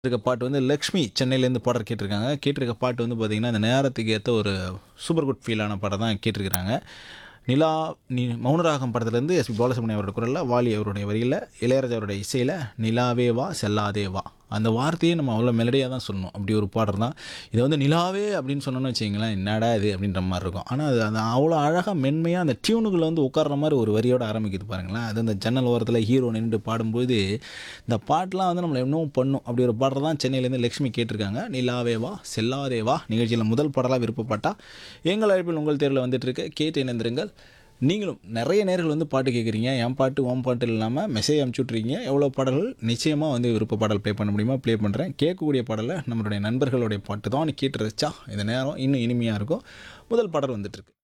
இருக்க பாட்டு வந்து லக்ஷ்மி சென்னையிலேருந்து பாடல் கேட்டிருக்காங்க கேட்டிருக்க பாட்டு வந்து பார்த்திங்கன்னா அந்த நேரத்துக்கு ஏற்ற ஒரு சூப்பர் குட் ஃபீலான பாடம் தான் கேட்டிருக்கிறாங்க நிலா நீ மௌனராகம் படத்துலேருந்து எஸ்பி பாலசுப்ரமணியம் அவரோட குரலில் வாலி அவருடைய வரியில் இளையராஜா அவருடைய இசையில் நிலாவே வா செல்லாதே வா அந்த வார்த்தையை நம்ம அவ்வளோ மெலடியாக தான் சொல்லணும் அப்படி ஒரு பாடல் தான் இதை வந்து நிலாவே அப்படின்னு சொன்னோன்னு வச்சிங்களேன் என்னடா இது அப்படின்ற மாதிரி இருக்கும் ஆனால் அது அது அவ்வளோ அழகாக மென்மையாக அந்த டியூனுக்குள்ளே வந்து உட்கார்ற மாதிரி ஒரு வரியோட ஆரம்பிக்குது பாருங்களேன் அது அந்த ஜன்னல் ஓரத்தில் ஹீரோ நின்று பாடும்போது இந்த பாட்டெலாம் வந்து நம்மளை இன்னும் பண்ணும் அப்படி ஒரு பாடல் தான் சென்னையிலேருந்து லக்ஷ்மி கேட்டிருக்காங்க நிலாவே வா செல்லாதே வா நிகழ்ச்சியில் முதல் பாடலாக விருப்பப்பட்டா எங்கள் அழைப்பில் உங்கள் தேர்வில் வந்துட்டு இருக்கு கேட்டு இணைந்திருங்கள் நீங்களும் நிறைய நேர்கள் வந்து பாட்டு கேட்குறீங்க என் பாட்டு ஓம் பாட்டு இல்லாமல் மெசேஜ் அனுப்பிச்சி விட்றீங்க எவ்வளோ பாடல்கள் நிச்சயமாக வந்து விருப்ப பாடல் ப்ளே பண்ண முடியுமா ப்ளே பண்ணுறேன் கேட்கக்கூடிய பாடலை நம்மளுடைய நண்பர்களுடைய பாட்டு தான் கேட்டு ரசிச்சா இந்த நேரம் இன்னும் இனிமையாக இருக்கும் முதல் பாடல் வந்துட்டுருக்கு